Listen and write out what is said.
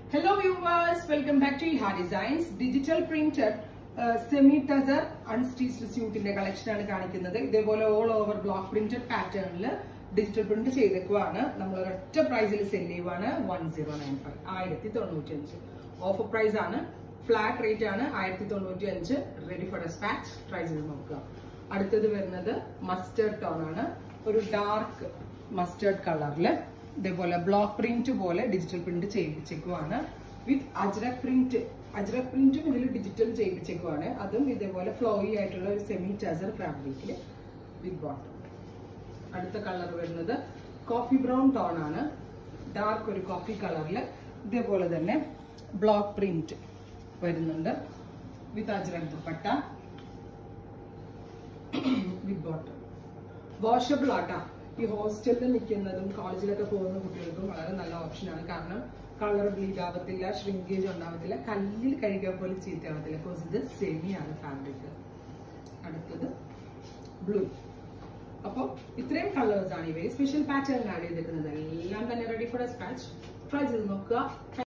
Hello viewers, welcome back to Iha Designs. Digital printed semi tussar unstitched സ്യൂട്ടിന്റെ collection ആണ് കാണിക്കുന്നത് ഇതേപോലെ ഓൾ ഓവർ ബ്ലോക്ക് പ്രിന്റഡ് പാറ്റേണിൽ digital print ചെയ്തേക്കുവാണ് നമ്മൾ ഒരൊറ്റ പ്രൈസിൽ സെല് ചെയ്യുവാണ് വൺ സീറോ നയൻ ഫൈവ് ആയിരത്തി തൊണ്ണൂറ്റി അഞ്ച് ഓഫർ പ്രൈസ് ആണ് ഫ്ലാറ്റ് റേറ്റ് ആണ് ആയിരത്തി തൊണ്ണൂറ്റി അഞ്ച് റെഡി ഫോർ ഡെസ്പാച്ച് ട്രൈ ചെയ്ത് നോക്കുക അടുത്തത് വരുന്നത് മസ്റ്റേർഡ് ടോൺ ആണ് ഒരു ഡാർക്ക് മസ്റ്റേർഡ് കളറിൽ ഇതേപോലെ ബ്ലോക്ക് പ്രിന്റ് പോലെ ഡിജിറ്റൽ പ്രിന്റ് ചെയ്യിപ്പിച്ചേക്കുവാണ് വിത്ത് അജ്രക് പ്രിന്റ് അജ്രക് പ്രിന്റും ഇതിൽ ഡിജിറ്റൽ ചെയ്യിപ്പിച്ചേക്കുവാണ് അതും ഇതേപോലെ ഫ്ലോയി ആയിട്ടുള്ള ഒരു സെമി ടസർ ഫാബ്രിക്കിൽ വിത്ത് ബോട്ടം അടുത്ത കളർ വരുന്നത് കോഫി ബ്രൗൺ ടോൺ ആണ് ഡാർക്ക് ഒരു കോഫി കളറിൽ ഇതേപോലെ തന്നെ ബ്ലോക്ക് പ്രിന്റ് വരുന്നുണ്ട് with ajrak dupatta with bottom washable ആട്ടാ ഈ ഹോസ്റ്റലിൽ നിൽക്കുന്നതും കോളേജിലൊക്കെ പോകുന്ന കുട്ടികൾക്കും വളരെ നല്ല ഓപ്ഷനാണ് കാരണം കളർ ബ്ലീഡ് ആവത്തില്ല ഷ്രിങ്കേജ് ഉണ്ടാവത്തില്ല കല്ലിൽ കഴുകിയാൽ പോലും ചീത്തയാവത്തില്ല ബിക്കോസ് ഇത് സെമിയാണ് ഫാബ്രിക് അടുത്തത് ബ്ലൂ അപ്പോൾ ഇത്രയും കളേഴ്സ് ആണ് ഇവയെ സ്പെഷ്യൽ പാറ്റേൺ ആഡ് ചെയ്തിരിക്കുന്നത് എല്ലാം തന്നെ റെഡി ഫോർ സ്പാച്ച് ട്രൈ ചെയ്ത് നോക്കുക